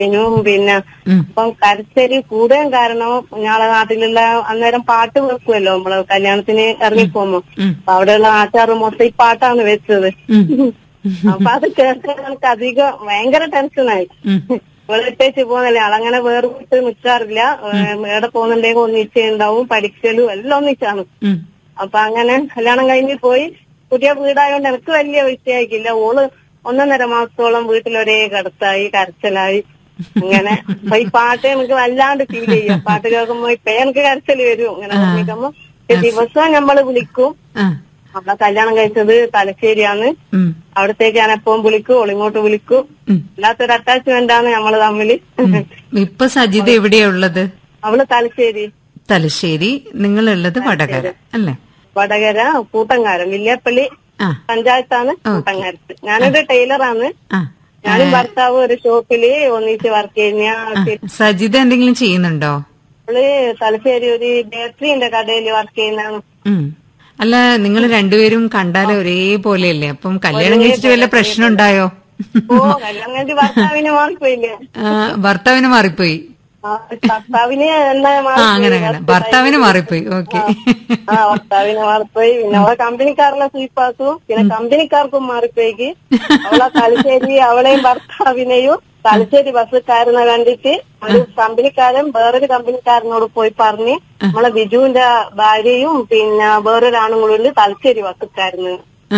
ും പിന്നെ ഉം. അപ്പം കരച്ചല് കൂടാൻ കാരണം ഞങ്ങളെ നാട്ടിലുള്ള അന്നേരം പാട്ട് വെക്കുമല്ലോ നമ്മള് കല്യാണത്തിന് ഇറങ്ങിപ്പോകുമ്പോ ഉം. അപ്പൊ അവിടെയുള്ള നാട്ടുകാർ മൊത്തം ഈ പാട്ടാണ് വെച്ചത് ഉം. അപ്പൊ അത് കേൾക്കാൻ എനിക്ക് അധികം ഭയങ്കര ടെൻഷനായി ഉം. വെളിട്ടേച്ച് പോകുന്നില്ല ആളങ്ങനെ വേർവിട്ട് നിൽക്കാറില്ല എവിടെ പോകുന്നുണ്ടെങ്കിൽ ഒന്നിച്ചേ ഉണ്ടാവും പഠിക്കലും എല്ലാം ഒന്നിച്ചാണ് ഉം. അപ്പൊ അങ്ങനെ കല്യാണം കഴിഞ്ഞ് പോയി പുതിയ വീടായോണ്ട് എനിക്ക് വലിയ വിഷയമായിക്കില്ല ഓള് ഒന്നൊന്നര മാസത്തോളം വീട്ടിൽ ഒരേ കിടത്തായി കരച്ചിലായി അങ്ങനെ അപ്പൊ ഈ പാട്ട് എനിക്ക് വല്ലാണ്ട് ഫീൽ ചെയ്യും പാട്ട് കേൾക്കുമ്പോ ഇപ്പൊ എനിക്ക് കരച്ചില് വരും ഇങ്ങനെ കേൾക്കുമ്പോ ദിവസം നമ്മള് വിളിക്കും ആ. നമ്മളെ കല്യാണം കഴിച്ചത് തലശ്ശേരിയാണ് ഉം. അവിടത്തേക്ക് ഞാൻ എപ്പോഴും വിളിക്കും ഓളിങ്ങോട്ട് വിളിക്കും ഉം. അല്ലാത്തൊരു അറ്റാച്ച്മെന്റ് ആണ് നമ്മള് തമ്മില് ഇപ്പൊ സജിത എവിടെയാ ഉള്ളത് അവള് തലശ്ശേരി തലശ്ശേരി നിങ്ങളുള്ളത് വടകര അല്ലേ വടകര കൂട്ടങ്കാരം വില്യാപ്പള്ളി ആ പഞ്ചായത്താണ് കൂട്ടങ്കാരത്ത് ഞാനൊരു ടൈലറാണ് ആ ഞാനും ഭർത്താവ് ഒരു ഷോപ്പില് ഒന്നിച്ച് വർക്ക് ചെയ്യുന്ന സജിത എന്തെങ്കിലും ചെയ്യുന്നുണ്ടോ അവള് തലശ്ശേരി ഒരു ബേക്കറിന്റെ കടയിൽ വർക്ക് ചെയ്യുന്നതാണ് ഉം. അല്ല നിങ്ങൾ രണ്ടുപേരും കണ്ടാലും ഒരേപോലെയല്ലേ അപ്പം കല്യാണം കഴിച്ചിട്ട് വല്ല പ്രശ്നം ഉണ്ടായോ ഓ കല്യാണം കഴിഞ്ഞ് ഭർത്താവിനെ മാറിപ്പോയില്ലേ ആ, ഭർത്താവിന് മാറിപ്പോയി ആ, ഭർത്താവിന് എന്നാ ആ മാറിപ്പോയി. അങ്ങനെ അങ്ങനെ ഭർത്താവിന് മാറിപ്പോയി ഓക്കെ ആ ഭർത്താവിനെ മാറിപ്പോയി പിന്നെ അവളെ കമ്പനിക്കാരനെ സ്വീപ്പാക്കു പിന്നെ കമ്പനിക്കാർക്കും മാറിപ്പോയിക്ക് അവളെ തലശ്ശേരി അവളെയും ഭർത്താവിനെയും തലശ്ശേരി ബസ്സുകാരനെ കണ്ടിട്ട് ഒരു കമ്പനിക്കാരൻ വേറൊരു കമ്പനിക്കാരനോട് പോയി പറഞ്ഞ് നമ്മളെ ബിജുവിന്റെ ഭാര്യയും പിന്നെ വേറൊരാണും കൂടി ഉണ്ട് തലശ്ശേരി ബസ്സുകാരന്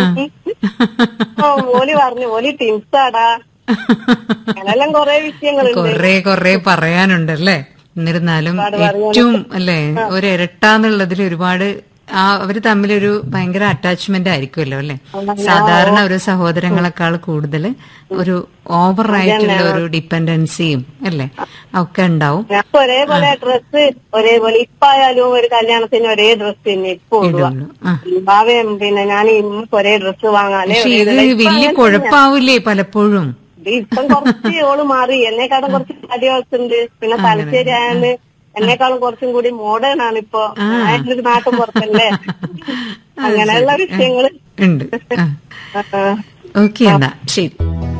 ആ, ഓലി പറഞ്ഞു ഓലി ടിംസാടാ അങ്ങനെല്ലാം കൊറേ വിഷയങ്ങളുണ്ട് കൊറേ കൊറേ പറയാനുണ്ടല്ലേ എന്നിരുന്നാലും ഏറ്റവും അല്ലേ ഒരു ഇരട്ടാന്നുള്ളതിൽ ഒരുപാട് ആ അവര് തമ്മിലൊരു ഭയങ്കര അറ്റാച്ച്മെന്റ് ആയിരിക്കുമല്ലോ അല്ലെ സാധാരണ ഒരു സഹോദരങ്ങളെക്കാൾ കൂടുതൽ ഒരു ഓവർ ആയിട്ടുള്ള ഒരു ഡിപ്പെൻഡൻസിയും അല്ലേ ഒക്കെ ഉണ്ടാവും ഞങ്ങൾക്ക് ഒരേപോലെ ഡ്രസ്സ് ഒരേപോലെ ഇപ്പായാലും ഒരു കല്യാണത്തിന് ഒരേ ഡ്രസ്സ് തന്നെ ഇപ്പൊ ഇടുക ഇടുള്ളൂ ആ ഭാവയും പിന്നെ ഞാൻ ഇമ്മക്ക് ഒരേ ഡ്രസ്സ് വാങ്ങാനേ പക്ഷെ ഒരേ ഇത് ഇതാ. ഇപ്പൊ വലിയ അങ്ങനെ കുഴപ്പാവില്ലേ പലപ്പോഴും ഇത് ഇപ്പം കുറച്ച് ഓള് മാറി എന്നെക്കാളും കുറച്ച് തടിയൊക്കെയുണ്ട് പിന്നെ തലശ്ശേരി ആയാല് എന്നെക്കാളും കുറച്ചും കൂടി മോഡേൺ ആണ് ഇപ്പൊ ഞാനൊരു നാട്ടും പുറത്തല്ലേ അങ്ങനെയുള്ള വിഷയങ്ങള് ഉണ്ട് ആ. ഓക്കെ എന്നാ ശരി